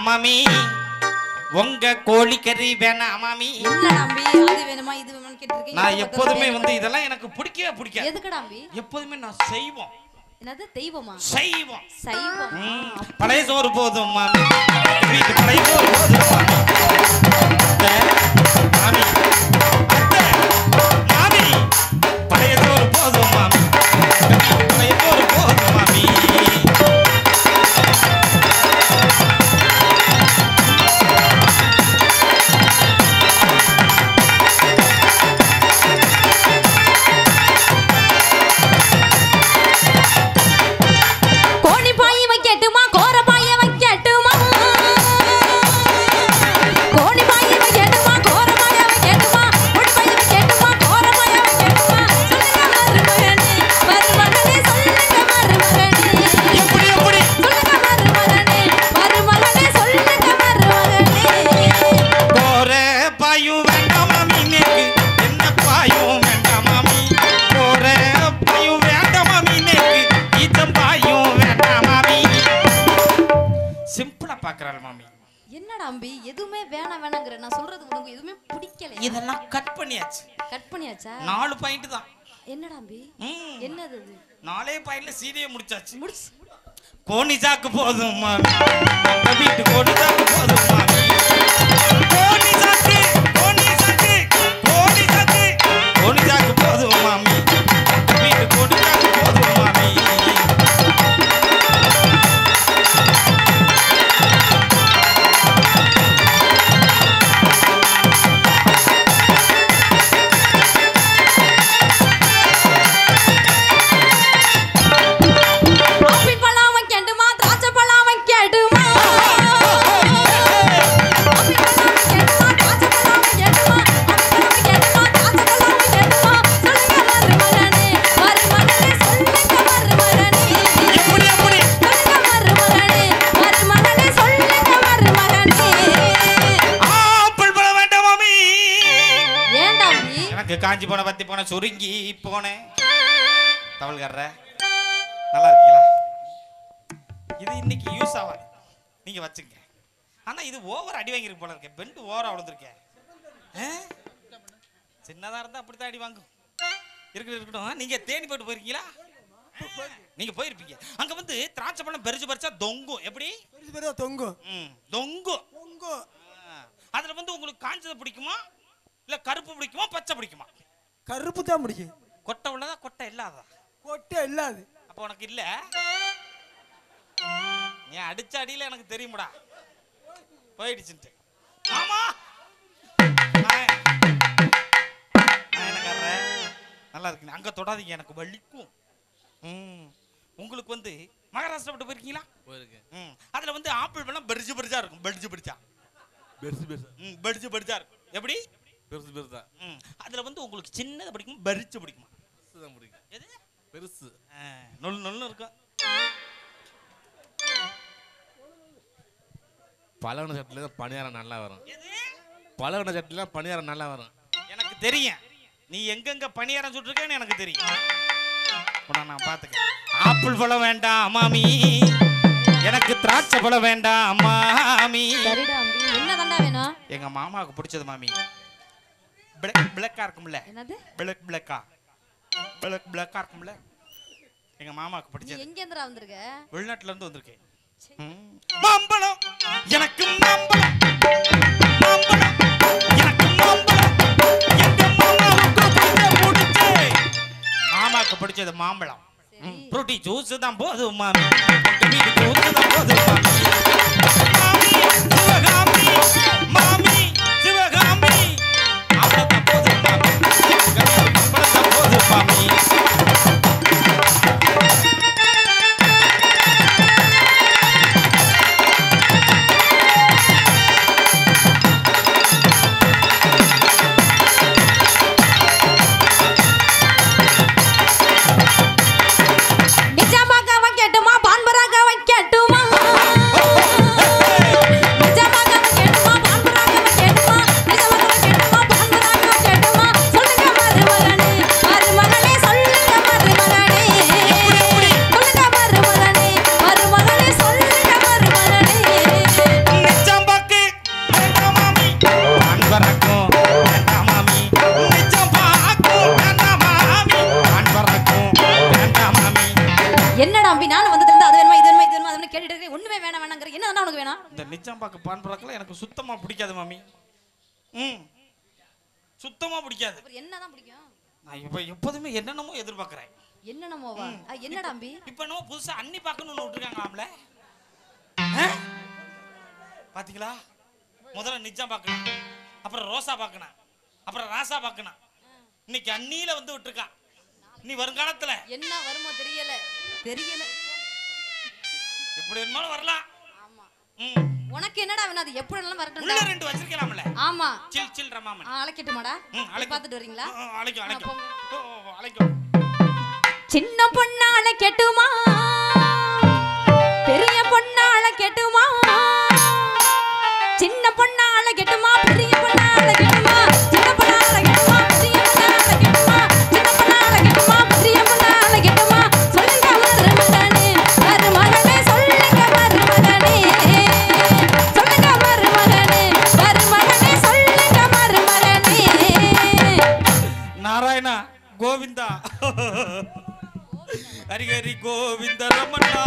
மாமி உங்க கோழிக்கறி வேணாம் மாமி என்ன நம்பி அது வேணுமா இது வேணுமான்னு கேட்டிருக்கீங்க நான் பக்கத்துல எப்போதுமே வேணுமா? வந்து இதெல்லாம் எனக்கு பிடிக்கவே பிடிக்காது எதுக்கு நம்பி எப்போதுமே நான் செய்வோம் என்னது தெய்வமா செய்வோம் சைவம் ம், பழைய சோறு போதும் மாமி வீட்டு பழைய சோறு போதும் மாமி அத்தை, மாமி அத்தை, மாமி பழைய சோறு போதும் மாமி பழைய சோறு போதும் மாமி கோணி பாய் வைக்கட்டுமா கோர பாய வைக்கட்டுமா கோணி பாய் வைக்கட்டுமா கோர பாய வைக்கட்டுமா கோணி பாய் வைக்கட்டுமா கோர பாய வைக்கட்டுமா சொல்லுங்க மருமகனே மருமகனே சொல்லுங்க மருமகனே எப்படி எப்படி சொல்லுங்க மருமகனே மருமகனே சொல்லுங்க மருமகனே போற பாயும் வேண்டாம் மாமி நேக்கு என்ன பாயும் வேண்டாம் மாமி போற பாயும் வேண்டாம் மாமி நேக்கு ஈச்சம் பாயும் வேண்டாம் மாமி சிம்பிளா பாக்குறாள் மாமி என்னடா அம்பி எதுவுமே வேணாம் வேணாங்கிற நான் சொல்றது உனக்கு எதுவுமே பிடிக்கல இதெல்லாம் கட் பண்ணியாச்சு கட் பண்ணியாச்சா நாலு பாயிண்ட் தான் என்னடா அம்பி ம், என்னது அது நாலே பாயிண்ட்ல சீடியே முடிச்சாச்சு முடிச்சு கோணி சாக்கு போதும் மாமி உங்க வீட்டு கோணி சாக்கு போதும் மாமி கோணி சாக்கு கோணி சாக்கு கோணி சாக்கு கோணி சாக்கு போதும் மாமி உங்க வீட்டு கோணி சாக்கு போதும் மாமி ஆப்பிள் பழம் வைக்கட்டுமா திராட்சை பழம் வைக்கட்டுமா ஆப்பிள் பழம் வைக்கட்டுமா திராட்சை பழம் வைக்கட்டுமா ஆப்பிள் பழம் வைக்கட்டுமா திராட்சை பழம் வைக்கட்டுமா சொல்லுங்க மருமகனே மருமகனே சொல்லுங்க மருமகனே எப்படி எப்படி சொல்லுங்க மருமகனே மருமகனே சொல்லுங்க மருமகனே ஆப்பிள் பழம் வேண்டாம் மாமி ஏன்டா அம்பி எனக்கு காஞ்சி போன பத்தி போன சுருங்கி போனேன் தவள்காரர நல்லா இருக்கீங்களா இது இன்னைக்கு யூஸ் ஆகாது நீங்க வச்சுங்க ஆனா இது ஓவர் அடி வாங்கிருக்கு போல இருக்கேன் பெண்டு ஓவரா விழுந்திருக்கேன் ஆ? சின்னதா இருந்தா அப்படித்தான் அடி வாங்கும் இருக்கட்டும் இருக்கட்டும் நீங்க தேனி போட்டு போயிருக்கீங்களா நீங்க போயிருப்பீங்க அங்க வந்து திராட்சை பழம் பெருசு பெருசா தொங்கும் எப்படி பெருசு பெருசா தொங்கும் ம், தொங்கும் தொங்கும் ஆ. அதுல வந்து உங்களுக்கு காஞ்சது பிடிக்குமா இல்ல கருப்பு பிடிக்குமா பச்சை பிடிக்குமா கருப்பு தான் பிடிக்கும் கொட்டை உள்ளதா கொட்டை இல்லாததா கொட்டை இல்லாது அப்போ உனக்கு இல்ல நீ அடிச்ச அடியில எனக்கு தெரியும்டா போயிடுச்சுன்ட்டு ஆமா நான் நான் என்ன கர்றேன்? நல்லா இருக்கு அங்க தொடாதீங்க எனக்கு வலிக்கும் ம் உங்களுக்கு வந்து மகாராஷ்டிரா விட்டு போயிருக்கீங்களா போயிருக்கேன் ம் அதுல வந்து ஆப்பிள் பழம் பெருசு பெருசா இருக்கும் பெருசு பெருசா பெருசு பெருசு ம் பெருசு பெருசா இருக்கும் எப்படி பெருசு பெருசு தான் ம் அதுல வந்து உங்களுக்கு சின்னது பிடிக்கும் பெருசு பிடிக்குமா பெருசு தான் பிடிக்கும் எது பெருசு ஆ, நொல் நொல்னு இருக்கும் பழவன சட்டில தான் பணியாரம் நல்லா வரும் எது பழவன சட்டில பணியாரம் நல்லா வரும் எனக்கு தெரியும் நீ எங்கெங்க பணியாரம் சுட்டிருக்கேன்னு எனக்கு தெரியும் உன்னை நான் பார்த்துக்க ஆப்பிள் பழம் வேண்டாம் மாமி எனக்கு திராட்சை பழம் வேண்டாம் மாமி சரிடா அம்பி என்ன தண்டா வேணும் எங்க மாமாவுக்கு பிடிச்சது மாமி பிளக் பிளக்கா இருக்கும்ல என்னது பிளக் பிளக்கா பிளக் பிளக்கா இருக்கும்ல எங்க மாமாவுக்கு நீ பிடிச்சது எங்க இருந்துடா வந்திருக்க வெளிநாட்டுல இருந்து வந்திருக்கேன் ம். மாம்பழம் எனக்கு மாம்பழம் மாம்பழம் எனக்கு மாம்பழம் எங்க மாமாவுக்கு பிடிச்ச பிடிச்ச மாமாவுக்கு பிடிச்சது மாம்பழம் சரி ஃப்ரூட்டி ஜூஸ் தான் போதும் மாமி உங்க வீட்டு ஜூஸ் தான் போதும் மாமி மாமி சிவகாமி மாமி சிவகாமி அவ்வளவுதான் போதும் மாமி உங்க வீட்டு அவ்வளவுதான் போதும் மாமி நிஜமாக வைக்கட்டுமா பான்பராக வைக்கட்டுமா நிச்சாம்பாக்கு பான் பராக்கெல்லாம் எனக்கு சுத்தமா பிடிக்காது மாமி ம் சுத்தமா பிடிக்காது அப்புறம் என்னதான் பிடிக்கும் நான் இப்ப எப்போதுமே என்னென்னமோ எதிர்பார்க்கறேன் என்ன நம்மவா ஆ, என்னடா அம்பி இப்ப என்னமோ புதுசா அன்னி பார்க்கணும்னு ஒண்ணு விட்டுருக்காங்களாம்ல பாத்தீங்களா முதல்ல நிஜம் பார்க்கணும் அப்புறம் ரோசா பார்க்கணும் அப்புறம் ராசா பார்க்கணும் இன்னைக்கு அண்ணியில வந்து விட்டுருக்கான் நீ வருங்காலத்துல என்ன வருமோ தெரியல தெரியல எப்படி வேணுமாலும் வரலாம் ஆமா ம். உனக்கு என்னடா வேணும் அது எப்படி வேணாலும் உள்ள வரட்டும்டா ரெண்டு வச்சிருக்கலாம்ல ஆமா சில் சில் ரமாமன் ஆ, அழைக்கட்டுமாடா ம், போய் அழைக்கும். பார்த்துட்டு வரீங்களா ஆ, ஆ, அழைக்கும் ஆ, அழைக்கும் போங்க. ஓ, ஓ, ஓ, அழைக்கும் சின்ன பொண்ணால கெட்டுமா பெரிய பொண்ணால கெட்டுமா சின்ன பொண்ணால கெட்டுமா பெரிய பொண்ணால கெட்டுமா சின்ன பொண்ணால கெட்டுமா பெரிய பொண்ணால கெட்டுமா சின்ன பொண்ணால கெட்டுமா பெரிய பொண்ணால கெட்டுமா சொல்லுங்க மருமகனே மருமகனே சொல்லுங்க மருமகனே சொல்லுங்க மருமகனே மருமகனே சொல்லுங்க மருமகனே நாராயணா கோவிந்தா ஹரி ஹரி கோவிந்த ரமணா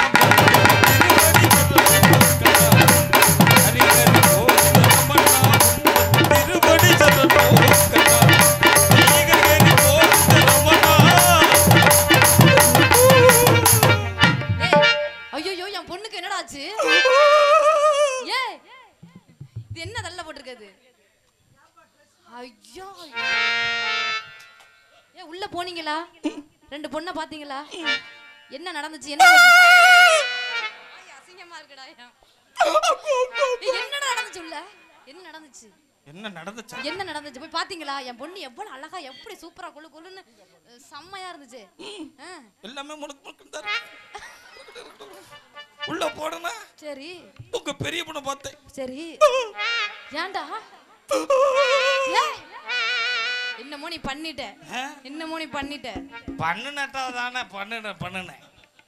ஹரி ஹரி கோவிந்த ரமணா திருவடி சரணோ கண்ணா. ஹரி ஹரி கோவிந்த ரமணா ஐயோ என் பொண்ணுக்கு என்னடா ஆச்சு ஏ இது என்ன தள்ள போட்டிருக்குது ஐயோ ஏ உள்ள போனீங்களா ரெண்டு பொண்ணை பாத்தீங்களா என்ன நடந்துச்சு என்ன ஆச்சு? ஐயா, அசிங்கமா இருக்குடா ஐயா. ஏய், என்னடா நடந்துச்சு உள்ள என்ன நடந்துச்சு என்ன நடந்துச்சு என்ன நடந்துச்சு போய் பாத்தீங்களா என் பொண்ணு எவ்வளவு அழகா எப்படி சூப்பரா குளு குளுன்னு அஹ், செம்மையா இருந்துச்சு ஆ, எல்லாமே முழுக்க முழுக்க தான் உள்ள போனா சரி உங்க பெரிய பொண்ணை பார்த்தேன் சரி ஏன்டா ஏய், என்னமோ நீ பண்ணிட்ட ஆ? என்னமோ நீ பண்ணிட்ட பண்ணுனட்டா தானே பண்ணுனேன் பண்ணுனேன்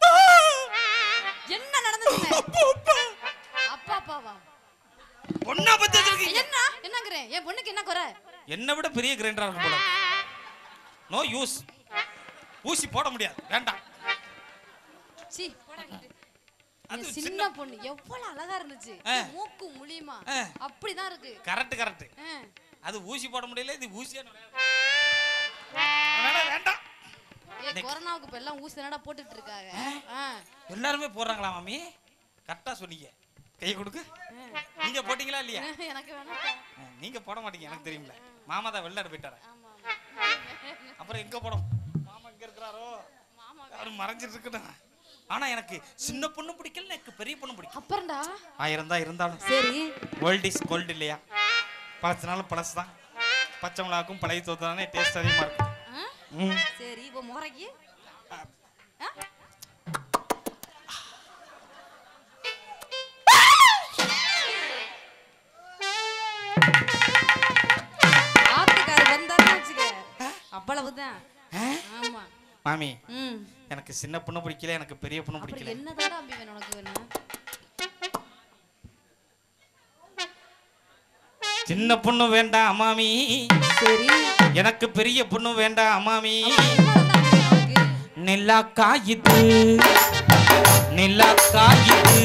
என்ன நடந்துச்சு அப்பா அப்பாவா பொண்ணா பத்தி வச்சிருக்கீங்க என்ன என்னங்கிறேன் என் பொண்ணுக்கு என்ன குறை என்னை விட பெரிய கிரைண்டரா இருக்கும் போல நோ யூஸ் ஊசி போட முடியாது வேண்டாம் சீ போடா இங்கிட்டு. அது என் சின்ன- சின்ன பொண்ணு எவ்வளவு அழகா இருந்துச்சு ஆ. மூக்கு முழியுமா ஆ. அப்படிதான் இருக்கு கரெக்ட் கரெக்ட் ஆ. அது ஊசி போட முடியல இது ஊசியா நுழையாது. அதனால வேண்டாம் ஏய் கொரோனாவுக்கு இப்ப எல்லாம் ஊசி தானடா போட்டுட்டு இருக்காங்க ஆ. எல்லாருமே போடுறாங்களா மாமி கரெக்டா சொன்னீங்க கையை கொடுக்கு நீங்க போட்டீங்களா இல்லையா எனக்கு வேணாம்ப்பா. ஆ, நீங்க போட மாட்டீங்க எனக்கு தெரியும்ல மாமா தான் வெளிநாடு போயிட்டாரு ஆமா ஆமா. அப்புறம் எங்க போடும் மாமா எங்க இருக்கிறாரோ மாமா அவரு மறைஞ்சிட்டு இருக்கட்டும் ஆனா எனக்கு சின்ன பொண்ணு பிடிக்கல எனக்கு பெரிய பொண்ணு பிடிக்கும் அப்புறம்டா ஆயிரம் தான் இருந்தாலும் சரி ஓல்ட் இஸ் கோல்டு இல்லையா பழசுனாலும் பழசு தான் பச்சை மிளகாக்கும் பழைய தோத்தானே டேஸ்ட் அதிகமாக இருக்கும் ஆ? ம் சரி இப்போ முறைக்கு ஆ? ஆத்துக்காரு வந்தாருன்னு வச்சுக்க அவ்வளவுதான் ஆமா மாமி ம் எனக்கு சின்ன பொண்ணு பிடிக்கல எனக்கு பெரிய பொண்ணு அப்புறம் பிடிக்கல என்னதான் அம்பி வேணும் உனக்கு வேணும் சின்ன பொண்ணு வேண்டாம் அம்மாமி சரி எனக்கு பெரிய பொண்ணு வேண்டாம் அம்மாமி என்னதான் அம்பி வேணும் உனக்கு நிலா காயுது நிலா காயுது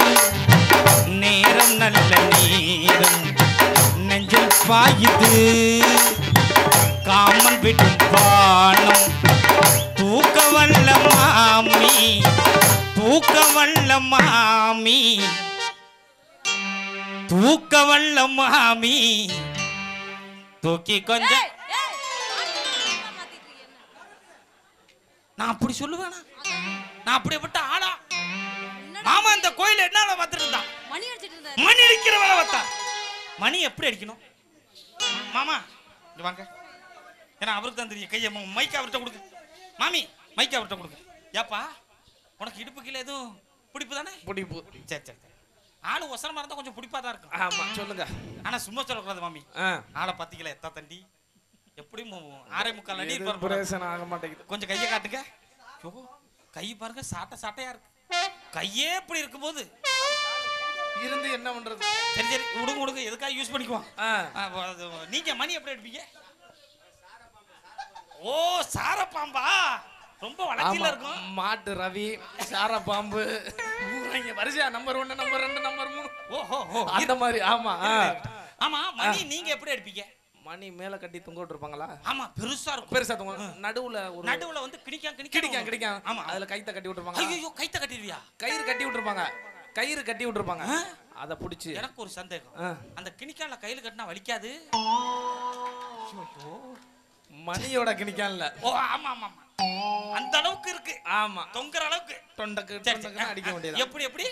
நேரம் நல்ல நேரம் நெஞ்சில் பாயுது காமன் விடும் பானம் தூக்க வல்ல மாமி தூக்க வல்ல மாமி தூக்க வல்ல மாமி தூக்கி கொஞ்சம் ஏய், ஏய், என்ன மாத்திட்டு இருக்க என்ன? நான் அப்படி சொல்லுவேனா நான் அப்படிப்பட்ட ஆளா என்னடா மாமா இந்த கோயில என்ன பார்த்துட்டு இருந்தான் மணி அடிச்சிட்டு இருந்தாரு மணி அடிக்கிற வேலை பார்த்தான் மணி எப்படி அடிக்கணும் மாமா இங்க வாங்க ஏன்னா அவருக்கு தான் தெரியும் கையை மைக் அவர்கிட்ட கொடுங்க மாமி மைக் அவர்கிட்ட கொடுங்க ஏப்பா உனக்கு இடுப்பு கீழே எதுவும் பிடிப்பு தானே பிடிப்பு சரி சரி சரி ஆளு ஒசரமா இருந்தா கொஞ்சம் பிடிப்பா தான் இருக்கும் ஆமா சொல்லுங்க ஆனா சும்மா சொல்லக்கூடாது மாமி ஆ ஆளை பாத்தீங்களா எத்தா தண்டி எப்படியும் ஆறே முக்கால் அடி இருப்பாரு போல. பிரயோசனம் ஆக மாட்டேங்குது கொஞ்சம் கையை காட்டுங்க ஐயோ, கை பாருங்க சாட்டை சாட்டையா இருக்கு கையே இப்படி இருக்கும்போது இருந்து என்ன பண்றது சரி சரி விடுங்க விடுங்க எதுக்காக யூஸ் பண்ணிக்குவோம் ஆ ஆ, வ- அது நீங்க மணி எப்படி எடுப்பீங்க ஓ சாரப்பாம்பா ரொம்ப வளர்ச்சியில ஆமா இருக்கும் மாட்டு ரவி சார பாம்பு ஊராங்க வரிசையா நம்பர் ஒன்னு நம்பர் ரெண்டு நம்பர் மூணு ஓஹோ ஓ அந்த மாதிரி ஆமா ஆ. ஆமா மணி நீங்க எப்படி அடிப்பீங்க மணி மேல கட்டி தொங்க விட்டுருப்பாங்களா ஆமா பெருசா இருக்கும் பெருசா தொங்க நடுவுல ஒரு நடுவுல வந்து கிணிக்கான் கிடிக்கான் கிணிக்கான் கிடிக்கான் ஆமா அதுல கைத்த கட்டி விட்டுருப்பாங்க ஐயோ கைத்த கட்டிடுவியா கயிறு கட்டி விட்டுருப்பாங்க கயிறு கட்டி விட்டுருப்பாங்க அத புடிச்சு எனக்கு ஒரு சந்தேகம் ஆ. அந்த கிணிக்கால கையில கட்டினா வலிக்காது மணியோட கிணிக்கான்ல ஓ ஆமா ஆமா ஆமா அந்த அளவுக்கு இருக்கு ஆமா தொங்குற அளவுக்கு தொண்டக்கு சரி, சரி. தொண்டக்குன்னு அடிக்க வேண்டியது எப்படி எப்படி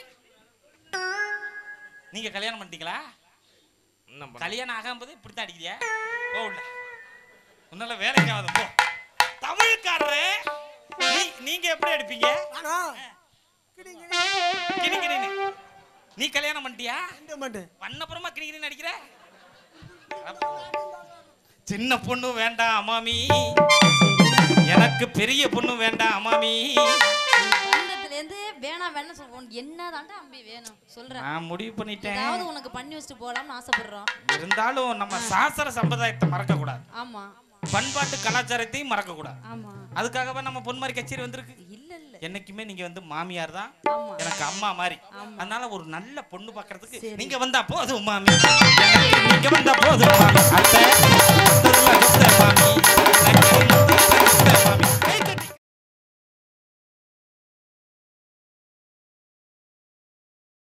நீங்க கல்யாணம் பண்ணிட்டீங்களா என்ன பண்ண கல்யாணம் ஆகாம இப்படித்தான் அடிக்கிறியா ஓ உள்ள உன்னால வேலைக்கு ஆகாது போ தமிழ்காரரே நீ- நீங்க எப்படி அடிப்பீங்க ஆனா கிணி கிணின்னு நீ கல்யாணம் பண்ணிட்டியா கிண்ட மாட்டேன் பண்ணப்புறமா கிணி கிணின்னு அடிக்கிற சின்ன பொண்ணு வேண்டாம் அம்மாமி எனக்கு பெரிய பொண்ணு வேண்டாம் அம்மாமி வந்ததுல இருந்து வேணாம் வேணாம் சொல்லுவோம் என்னதான்டா அம்பி வேணும் சொல்றேன் நான் முடிவு பண்ணிட்டேன் ஏதாவது உனக்கு பண்ணி வச்சுட்டு போலாம்னு ஆசைப்படுறோம் இருந்தாலும் நம்ம சாஸ்திர சம்பிரதாயத்தை மறக்க கூடாது ஆமா பண்பாட்டு கலாச்சாரத்தையும் மறக்க கூடாது ஆமா அதுக்காகவே நம்ம பொன்மாரி கச்சேரி வந்திருக்கு இல்ல இல்ல என்னைக்குமே நீங்க வந்து மாமியார் தான் ஆமா எனக்கு அம்மா மாதிரி ஆமா. அதனால ஒரு நல்ல பொண்ணு பாக்குறதுக்கு சரி. நீங்க வந்தா போதும் மாமி எனக்கு நீங்க வந்தா போதும் மாமி அத்தை